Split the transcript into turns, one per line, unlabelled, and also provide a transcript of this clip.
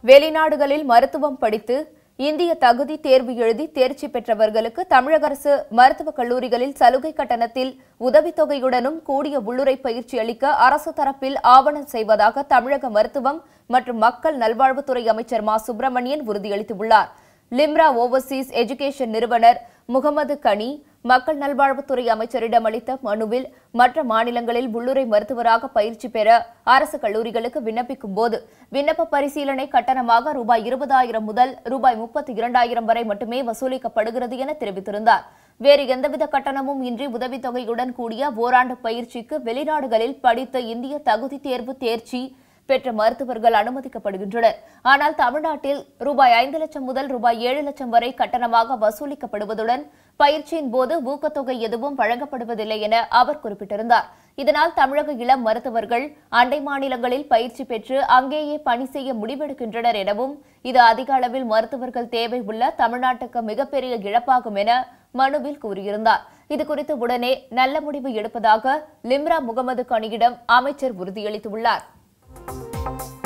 வெளிநாடுகளில் மருத்துவம் படித்து இந்திய தகுதி தேர்வு எழுதி தேர்ச்சி பெற்றவர்களுக்கு தமிழக அரசு மருத்துவக் கல்லூரிகளில் சலுகை கட்டணத்தில் உதவித்தொகையுடனும் கூடிய உள்ளுரை பயிற்சி அளிக்க அரசு தரப்பில் ஆவணம் செய்வதாக தமிழக மருத்துவம் மற்றும் மக்கள் நல்வாழ்வுத்துறை அமைச்சர் மா சுப்பிரமணியன் உறுதியளித்துள்ளார் லிம்ரா ஓவர்சீஸ் எஜுகேஷன் நிறுவனர் முகமது கனி மக்கள் நல்வாழ்வுத்துறை அமைச்சரிடம் அளித்த மனுவில் மற்ற மாநிலங்களில் உள்ளுரை மருத்துவராக பயிற்சி பெற அரசு கல்லூரிகளுக்கு விண்ணப்பிக்கும் போது விண்ணப்ப பரிசீலனை கட்டணமாக ரூபாய் இருபதாயிரம் முதல் ரூபாய் முப்பத்தி இரண்டாயிரம் வரை மட்டுமே வசூலிக்கப்படுகிறது என தெரிவித்திருந்தார் வேறு எந்தவித கட்டணமும் இன்றி உதவித்தொகையுடன் கூடிய ஓராண்டு பயிற்சிக்கு வெளிநாடுகளில் படித்த இந்திய தகுதி தேர்வு தேர்ச்சி பெற்ற மருத்துவர்கள் அனுமதிக்கப்படுகின்றனர் ஆனால் தமிழ்நாட்டில் ரூபாய் ஐந்து லட்சம் முதல் ரூபாய் ஏழு லட்சம் வரை கட்டணமாக வசூலிக்கப்படுவதுடன் பயிற்சியின் போது ஊக்கத்தொகை எதுவும் வழங்கப்படுவதில்லை என அவர் குறிப்பிட்டிருந்தார் இதனால் தமிழக இளம் மருத்துவர்கள் அண்டை மாநிலங்களில் பயிற்சி பெற்று அங்கேயே பணி செய்ய முடிவெடுக்கின்றனர் எனவும் இது அதிக அளவில் மருத்துவர்கள் தேவை உள்ள தமிழ்நாட்டுக்கு மிகப்பெரிய இழப்பாகும் என மனுவில் கூறியிருந்தார் இதுகுறித்து உடனே நல்ல முடிவு எடுப்பதாக லிம்ரா முகமது கனியிடம் அமைச்சர் உறுதியளித்துள்ளார்